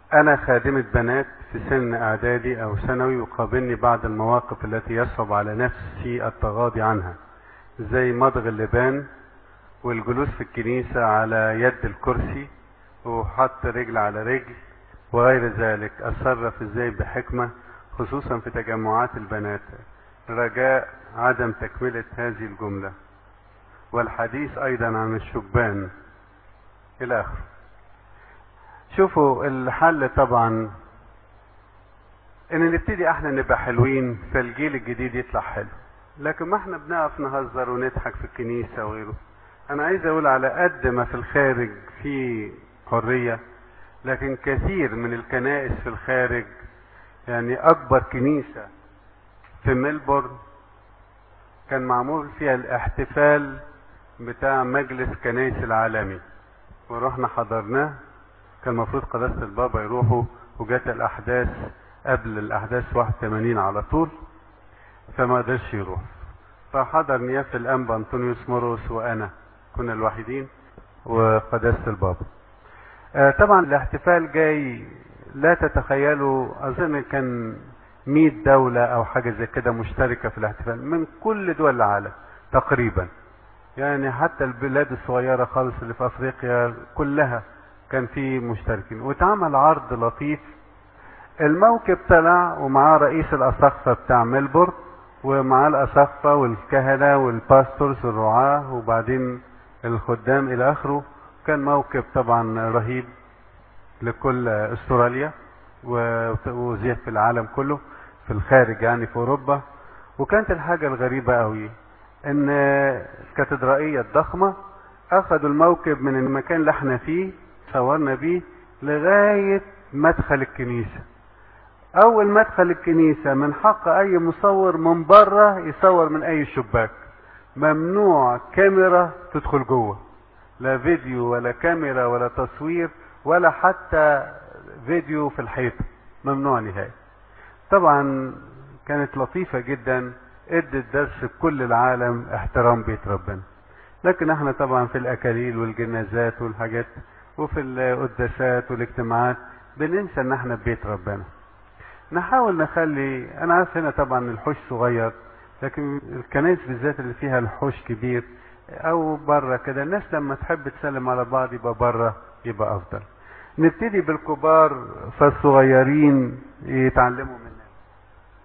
أنا خادمة بنات في سن إعدادي أو ثانوي وقابلني بعض المواقف التي يصعب على نفسي التغاضي عنها زي مضغ اللبان والجلوس في الكنيسة على يد الكرسي وحط رجل على رجل وغير ذلك أتصرف ازاي بحكمة خصوصا في تجمعات البنات رجاء عدم تكملة هذه الجملة والحديث أيضا عن الشبان إلى آخره شوفوا الحل طبعا ان نبتدي احنا نبقى حلوين فالجيل الجديد يطلع حلو لكن ما احنا بنقف نهزر ونضحك في الكنيسة وغيره انا عايز اقول على قد ما في الخارج في حرية لكن كثير من الكنائس في الخارج يعني اكبر كنيسة في ملبورن كان معمول فيها الاحتفال بتاع مجلس كنائس العالمي ورحنا حضرناه كان المفروض قداسة البابا يروحوا وجات الأحداث قبل الأحداث 81 على طول فما قدرش يروح فحضر نيافة الأنبا أنطونيوس موروس وأنا كنا الوحيدين وقداسة البابا آه طبعا الاحتفال جاي لا تتخيلوا أظن كان 100 دولة أو حاجة زي كده مشتركة في الاحتفال من كل دول العالم تقريبا يعني حتى البلاد الصغيرة خالص اللي في أفريقيا كلها كان في مشتركين واتعمل عرض لطيف الموكب طلع ومعاه رئيس الأساقفة بتاع ملبورن ومعاه الأساقفة والكهنة والباستورز الرعاة وبعدين الخدام إلى آخره كان موكب طبعا رهيب لكل استراليا وزيح في العالم كله في الخارج يعني في أوروبا وكانت الحاجة الغريبة قوي ان الكاتدرائية الضخمة اخذوا الموكب من المكان اللي احنا فيه صورنا بيه لغاية مدخل الكنيسة اول مدخل الكنيسة من حق اي مصور من بره يصور من اي شباك ممنوع كاميرا تدخل جوه لا فيديو ولا كاميرا ولا تصوير ولا حتى فيديو في الحيطة ممنوع نهائي طبعا كانت لطيفة جدا ادت درس لكل العالم احترام بيت ربنا لكن احنا طبعا في الاكاليل والجنازات والحاجات وفي القداسات والاجتماعات بننسى ان احنا في بيت ربنا نحاول نخلي انا عارف هنا طبعا الحوش صغير لكن الكنائس بالذات اللي فيها الحوش كبير او بره كده الناس لما تحب تسلم على بعض يبقى بره يبقى افضل نبتدي بالكبار فالصغيرين يتعلموا من